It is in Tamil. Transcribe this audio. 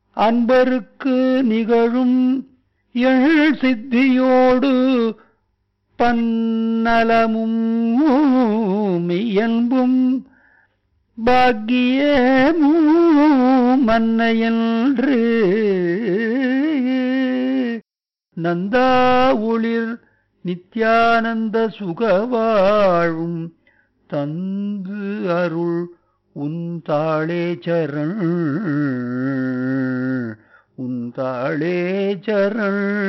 அன்பருக்கு நிகழும் எள் சித்தியோடு பன்னலமும் மெய்யன்பும் பாக்கியமும் மன்னையன்று நந்தா ஒளிர் நித்யானந்த சுகவாழும் தந்து அருள் உன் தாளே சரண் உன் தாளே சரண்